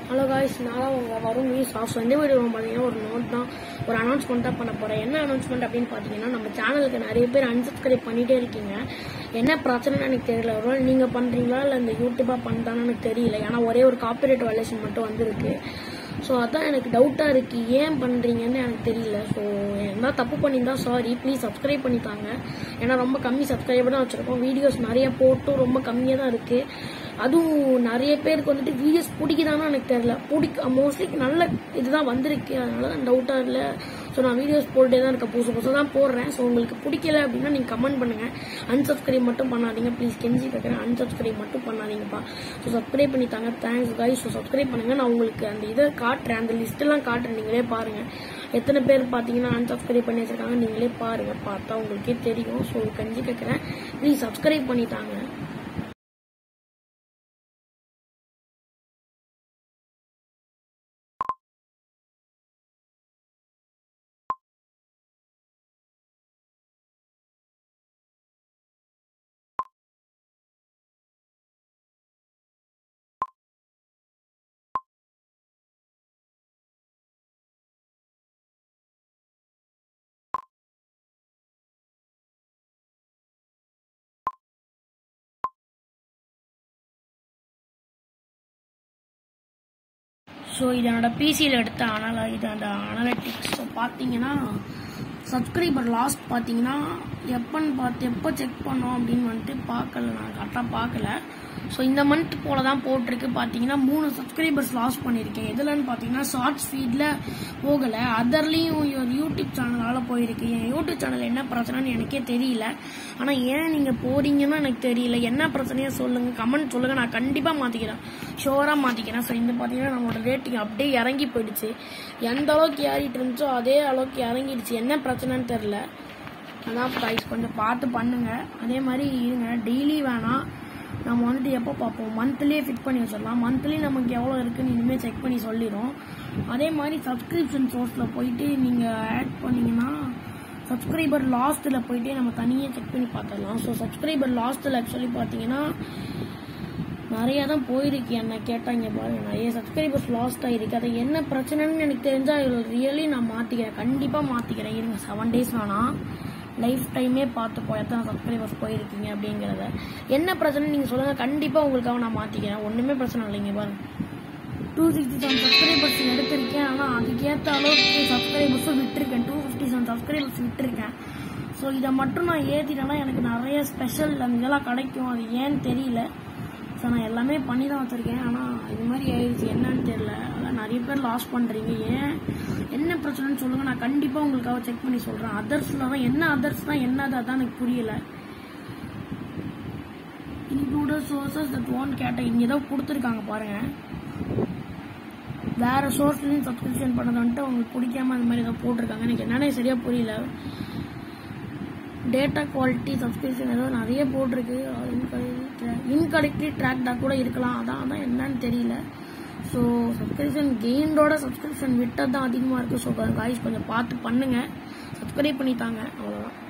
hello guys நான் தான் உங்கள் வரும் நியூஸ் ஆஃப் இந்த வீடியோ பார்த்தீங்கன்னா ஒரு நோட் தான் ஒரு அனௌன்ஸ்மெண்ட் தான் பண்ண போகிறேன் என்ன அனௌன்ஸ்மெண்ட் அப்படின்னு பார்த்தீங்கன்னா நம்ம சேனலுக்கு நிறைய பேர் அன்சப்ஸ்கிரைப் பண்ணிகிட்டே இருக்கீங்க என்ன பிரச்சனைன்னு எனக்கு தெரியல ஒருவேளை நீங்கள் பண்ணுறீங்களா இல்லை இந்த யூடியூப்பாக பண்ணுறான்னு எனக்கு தெரியல ஏன்னா ஒரே ஒரு காப்பிரைட் வயலேஷன் மட்டும் வந்திருக்கு ஸோ அதான் எனக்கு டவுட்டாக இருக்குது ஏன் பண்ணுறீங்கன்னு எனக்கு தெரியல ஸோ என்ன தப்பு பண்ணியிருந்தா சாரி ப்ளீஸ் சப்ஸ்கிரைப் பண்ணித்தாங்க ஏன்னா ரொம்ப கம்மி சப்ஸ்கிரைபர் தான் வச்சுருக்கோம் வீடியோஸ் நிறைய போட்டும் ரொம்ப கம்மியாக தான் இருக்குது அதுவும் நிறைய பேருக்கு வந்துட்டு வீடியோஸ் பிடிக்குதான்னு எனக்கு தெரியல பிடிக்க மோஸ்ட்லி நல்ல இதுதான் வந்திருக்கு அதனால தான் டவுட்டாக இல்லை ஸோ நான் வீடியோஸ் போட்டுட்டே தான் இருக்கேன் புதுசு புதுசாக தான் போடுறேன் ஸோ உங்களுக்கு பிடிக்கல அப்படின்னா நீங்கள் கமெண்ட் பண்ணுங்கள் அன்சப்ஸ்கிரைப் மட்டும் பண்ணாதீங்க ப்ளீஸ் கெஞ்சி கேட்குறேன் அன்சப்ஸ்கிரைப் மட்டும் பண்ணாதீங்கப்பா ஸோ சப்ஸ்கிரைப் பண்ணி தாங்க தேங்க்ஸ் guys ஸோ சப்ஸ்கிரைப் பண்ணுங்கள் நான் உங்களுக்கு அந்த இதை காட்டுறேன் அந்த லிஸ்ட்டெல்லாம் காட்டுறேன் நீங்களே பாருங்கள் எத்தனை பேர் பார்த்தீங்கன்னா அன்சப்ஸ்கிரைப் பண்ணி வச்சிருக்காங்க நீங்களே பாருங்கள் பார்த்தா உங்களுக்கே தெரியும் ஸோ கெஞ்சி கேட்குறேன் ப்ளீஸ் சப்ஸ்கிரைப் பண்ணி தாங்க ஸோ இது என்னோட பிசியில் எடுத்த அனல இது அந்த அனலிட்டிக்ஸ் ஸோ பார்த்தீங்கன்னா சப்ஸ்கிரைபர் லாஸ்ட் பார்த்தீங்கன்னா எப்போன்னு பார்த்து எப்போ செக் பண்ணோம் அப்படின்னு வந்துட்டு பார்க்கல நான் கரெக்டாக பார்க்கல ஸோ இந்த மந்த் போல தான் போட்டிருக்கு பார்த்தீங்கன்னா மூணு சப்ஸ்கிரைபர்ஸ் லாஸ் பண்ணியிருக்கேன் எதுலன்னு பார்த்தீங்கன்னா ஷார்ட்ஸ் ஃபீடில் போகலை அதர்லேயும் ஒரு யூடியூப் சேனலால் போயிருக்கு என் யூடியூப் சேனல் என்ன பிரச்சனைன்னு எனக்கே தெரியல ஆனால் ஏன் நீங்கள் போறீங்கன்னு எனக்கு தெரியல என்ன பிரச்சனையோ சொல்லுங்கள் கமெண்ட் சொல்லுங்கள் நான் கண்டிப்பாக மாற்றிக்கிறேன் ஷோராக மாற்றிக்கிறேன் ஸோ இந்த பார்த்தீங்கன்னா நம்மளோட ரேட்டிங் அப்படியே இறங்கி போயிடுச்சு எந்த அளவுக்கு ஏறிட்டு இருந்துச்சோ அதே அளவுக்கு இறங்கிடுச்சு என்ன பிரச்சனைன்னு தெரில அதான் ப்ரைஸ் கொஞ்சம் பார்த்து பண்ணுங்க அதே மாதிரி இருங்க டெய்லி வேணாம் நம்ம வந்துட்டு எப்போ பார்ப்போம் மந்த்லியே ஃபிட் பண்ணி வச்சிடலாம் மந்த்லி நமக்கு எவ்வளோ இருக்குன்னு இனிமேல் செக் பண்ணி சொல்லிடும் அதே மாதிரி சப்ஸ்கிரிப்ஷன் சோர்ஸில் போயிட்டு நீங்கள் ஆட் பண்ணீங்கன்னா சப்ஸ்கிரைபர் லாஸ்ட்டில் போயிட்டு நம்ம தனியாக செக் பண்ணி பார்த்துடலாம் ஸோ சப்ஸ்கிரைபர் லாஸ்ட்டில் ஆக்சுவலி பார்த்தீங்கன்னா நிறைய தான் போயிருக்கு என்ன கேட்டாங்க பாருங்க நிறைய சப்ஸ்கிரைபர்ஸ் லாஸ்ட் ஆயிருக்கு அது என்ன பிரச்சனைன்னு எனக்கு தெரிஞ்சா ரியலி நான் மாத்திக்கிறேன் கண்டிப்பா மாத்திக்கிறேன் இருங்க செவன் டேஸ் வேணாம் லைஃப் டைமே பார்த்துப்போம் எத்தனை சப்ஸ்கிரைபர்ஸ் போயிருக்கீங்க அப்படிங்கிறத என்ன பிரச்சனை நீங்க சொல்லுங்க கண்டிப்பா உங்களுக்காக நான் மாத்திக்கிறேன் ஒண்ணுமே பிரச்சனை இல்லைங்க பாருங்க டூ சிக்ஸ்டி செவன் சப்ஸ்கிரைபர்ஸ் எடுத்திருக்கேன் ஆனால் அதுக்கேற்ற அளவுக்கு சப்ஸ்கிரைபர்ஸும் விட்டுருக்கேன் டூ ஃபிஃப்டி செவன் சப்ஸ்கிரைபர்ஸ் விட்டுருக்கேன் ஸோ இதை மட்டும் நான் ஏற்றிட்டேன்னா எனக்கு நிறைய ஸ்பெஷல் அந்த இதெல்லாம் கிடைக்கும் அது ஏன்னு தெரியல ஸோ நான் எல்லாமே பண்ணி தான் வச்சுருக்கேன் ஆனால் இது மாதிரி ஆயிடுச்சு என்னன்னு தெரியல அதான் நிறைய பேர் லாஸ் பண்ணுறீங்க ஏன் என்ன பிரச்சனைன்னு சொல்லுங்கள் நான் கண்டிப்பாக உங்களுக்காக செக் பண்ணி சொல்கிறேன் அதர்ஸில் தான் என்ன அதர்ஸ்னால் என்னது அதான் எனக்கு புரியல இன்க்ளூடட் சோர்சஸ் தட் ஒன் கேட்ட இங்கே ஏதோ கொடுத்துருக்காங்க பாருங்க வேற சோர்ஸ்லையும் சப்ஸ்கிரிப்ஷன் பண்ணது வந்துட்டு அவங்களுக்கு பிடிக்காம அந்த மாதிரி ஏதோ போட்டிருக்காங்க எனக்கு என்னன்னே சரியா புரியல டேட்டா குவாலிட்டி சப்ஸ்கிரிப்ஷன் ஏதோ நிறைய போட்டிருக்கு இன்கரெக்ட்லி ட்ராக்டாக கூட இருக்கலாம் அதான் அதான் என்னன்னு தெரியல ஸோ சப்ஸ்கிரிப்ஷன் கெயினோட சப்ஸ்கிரிப்ஷன் விட்டது தான் அதிகமாக இருக்குது ஸோ காய்ஸ் கொஞ்சம் பார்த்து பண்ணுங்க சப்ஸ்கிரைப் பண்ணித்தாங்க அவ்வளோதான்